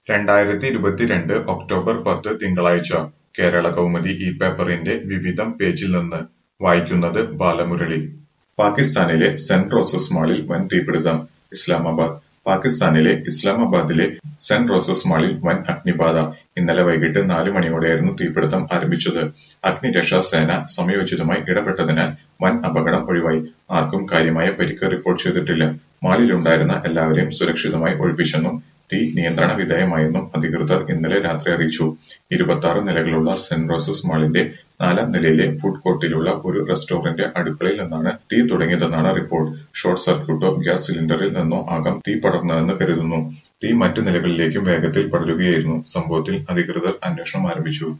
രണ്ടായിരത്തി ഇരുപത്തിരണ്ട് ഒക്ടോബർ പത്ത് തിങ്കളാഴ്ച കേരളകൗമുദി ഈ പേപ്പറിന്റെ വിവിധം പേജിൽ നിന്ന് വായിക്കുന്നത് ബാലമുരളി പാകിസ്ഥാനിലെ സെന്റ് റോസസ് മാളിൽ വൻ തീപിടുത്തം ഇസ്ലാമാബാദ് പാകിസ്ഥാനിലെ ഇസ്ലാമാബാദിലെ സെന്റ് റോസസ് മാളിൽ വൻ അഗ്നിബാധ ഇന്നലെ വൈകിട്ട് നാല് മണിയോടെയായിരുന്നു തീപിടുത്തം ആരംഭിച്ചത് അഗ്നിരക്ഷാ സേന സമയോചിതമായി ഇടപെട്ടതിനാൽ വൻ അപകടം ഒഴിവായി ആർക്കും കാര്യമായ പരിക്ക് റിപ്പോർട്ട് ചെയ്തിട്ടില്ല മാളിലുണ്ടായിരുന്ന എല്ലാവരെയും സുരക്ഷിതമായി ഒഴിപ്പിച്ചെന്നും തീ നിയന്ത്രണ വിധേയമായെന്നും അധികൃതർ ഇന്നലെ രാത്രി അറിയിച്ചു ഇരുപത്തിയാറ് നിലകളുള്ള സെന്റ് റോസസ് മാളിന്റെ നാലാം നിലയിലെ ഫുഡ് കോർട്ടിലുള്ള ഒരു റെസ്റ്റോറന്റ് അടുക്കളയിൽ നിന്നാണ് തീ തുടങ്ങിയതെന്നാണ് റിപ്പോർട്ട് ഷോർട്ട് സർക്യൂട്ടോ ഗ്യാസ് സിലിണ്ടറിൽ നിന്നോ ആകാം തീ പടർന്നതെന്ന് കരുതുന്നു തീ മറ്റു നിലകളിലേക്കും വേഗത്തിൽ പടരുകയായിരുന്നു സംഭവത്തിൽ അധികൃതർ അന്വേഷണം ആരംഭിച്ചു